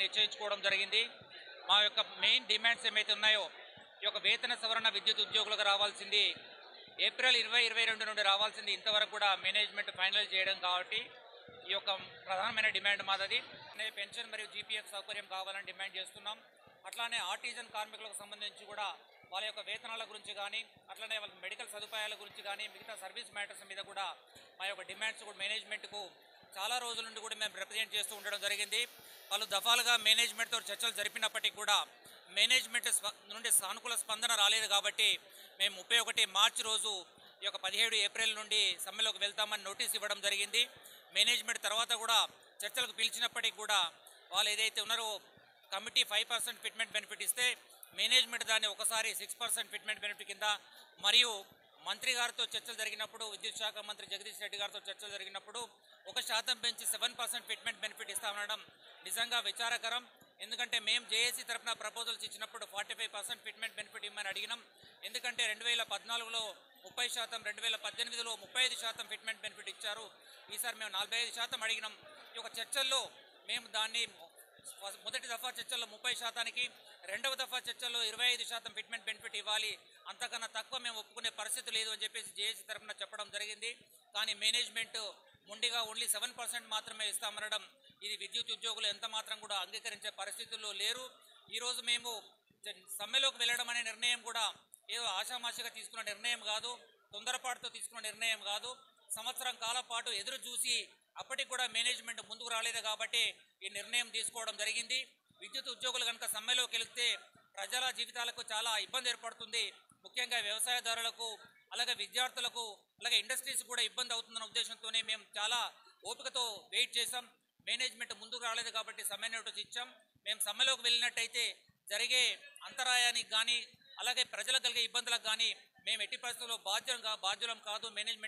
నిశ్చయించుకోవడం జరిగింది మా యొక్క మెయిన్ డిమాండ్స్ ఏమైతే ఉన్నాయో ఈ యొక్క వేతన సవరణ విద్యుత్ ఉద్యోగులకు రావాల్సింది ఏప్రిల్ ఇరవై ఇరవై రెండు నుండి రావాల్సింది ఇంతవరకు కూడా మేనేజ్మెంట్ ఫైనల్ చేయడం కాబట్టి ఈ యొక్క ప్రధానమైన డిమాండ్ మాదది అనే పెన్షన్ మరియు జీపీఎఫ్ సౌకర్యం కావాలని డిమాండ్ చేస్తున్నాం అట్లానే ఆర్టిజన్ కార్మికులకు సంబంధించి కూడా వాళ్ళ యొక్క వేతనాల గురించి కానీ అట్లనే వాళ్ళ మెడికల్ సదుపాయాల గురించి కానీ మిగతా సర్వీస్ మ్యాటర్స్ మీద కూడా మా యొక్క డిమాండ్స్ కూడా మేనేజ్మెంట్కు చాలా రోజుల నుండి కూడా మేము రిప్రజెంట్ చేస్తూ ఉండడం జరిగింది పలు దఫాలుగా మేనేజ్మెంట్తో చర్చలు జరిపినప్పటికీ కూడా మేనేజ్మెంట్ స్ప- నుండి సానుకూల స్పందన రాలేదు కాబట్టి మేము ముప్పై ఒకటి మార్చి రోజు ఈ యొక్క పదిహేడు ఏప్రిల్ నుండి సమ్మెలోకి వెళ్తామని నోటీస్ ఇవ్వడం జరిగింది మేనేజ్మెంట్ తర్వాత కూడా చర్చలకు పిలిచినప్పటికీ కూడా వాళ్ళు ఏదైతే ఉన్నారో committee five percent fitment benefit ఇస్తే మేనేజ్మెంట్ దాన్ని ఒకసారి సిక్స్ పర్సెంట్ ఫిట్మెంట్ బెనిఫిట్ కింద మరియు మంత్రి గారితో చర్చలు జరిగినప్పుడు విద్యుత్ శాఖ మంత్రి జగదీష్ రెడ్డి గారితో చర్చలు జరిగినప్పుడు ఒక శాతం పెంచి సెవెన్ పర్సెంట్ ఫిట్మెంట్ బెనిఫిట్ ఇస్తామనడం నిజంగా విచారకరం ఎందుకంటే మేము జేఏసీ తరఫున ప్రపోజల్స్ ఇచ్చినప్పుడు forty five percent fitment benefit ఇవ్వమని అడిగినాం ఎందుకంటే రెండు వేల పద్నాలుగులో ముప్పై శాతం రెండు వేల పద్దెనిమిదిలో ముప్పై ఐదు శాతం ఫిట్మెంట్ బెనిఫిట్ ఇచ్చారు ఈసారి మేము నలభై ఐదు శాతం అడిగినాం ఈ యొక్క చర్చల్లో మేము దాన్ని మొదటి దఫా చర్చల్లో ముప్పై శాతానికి రెండవ దఫా చర్చల్లో ఇరవై ఐదు శాతం ఫిట్మెంట్ బెనిఫిట్ ఇవ్వాలి అంతకన్నా తక్కువ మేము ఒప్పుకునే పరిస్థితి లేదు అని చెప్పేసి జేఏసీ తరఫున చెప్పడం జరిగింది కానీ మేనేజ్మెంట్ ముండిగా ఓన్లీ సెవెన్ పర్సెంట్ మాత్రమే ఇస్తామనడం ఇది విద్యుత్ ఉద్యోగులు ఎంత మాత్రం కూడా అంగీకరించే పరిస్థితుల్లో లేరు ఈరోజు మేము జ- సమ్మెలోకి వెళ్ళడం అనే నిర్ణయం కూడా ఏదో ఆషామాషిగా తీసుకున్న నిర్ణయం కాదు తొందరపాటుతో తీసుకున్న నిర్ణయం కాదు సంవత్సరం కాలం పాటు ఎదురు చూసి అప్పటికి కూడా మేనేజ్మెంట్ ముందుకు రాలేదు కాబట్టి ఈ నిర్ణయం తీసుకోవడం జరిగింది విద్యుత్ ఉద్యోగులు కనుక సమ్మెలోకి వెళితే ప్రజల జీవితాలకు చాలా ఇబ్బంది ఏర్పడుతుంది ముఖ్యంగా వ్యవసాయదారులకు అలాగే విద్యార్థులకు అలాగే ఇండస్ట్రీస్ కూడా ఇబ్బంది అవుతుందన్న ఉద్దేశంతోనే మేము చాలా ఓపికతో వెయిట్ చేసాం మేనేజ్మెంట్ ముందుకు రాలేదు కాబట్టి సమ్మె నోటీస్ ఇచ్చాం మేము సమ్మెలోకి వెళ్ళినట్టయితే జరిగే అంతరాయానికి కానీ అలాగే ప్రజలకు కలిగే ఇబ్బందులకు కానీ మేము ఎట్టి పరిస్థితుల్లో బాధ్యం కా బాధ్యులం కాదు మేనేజ్మెంట్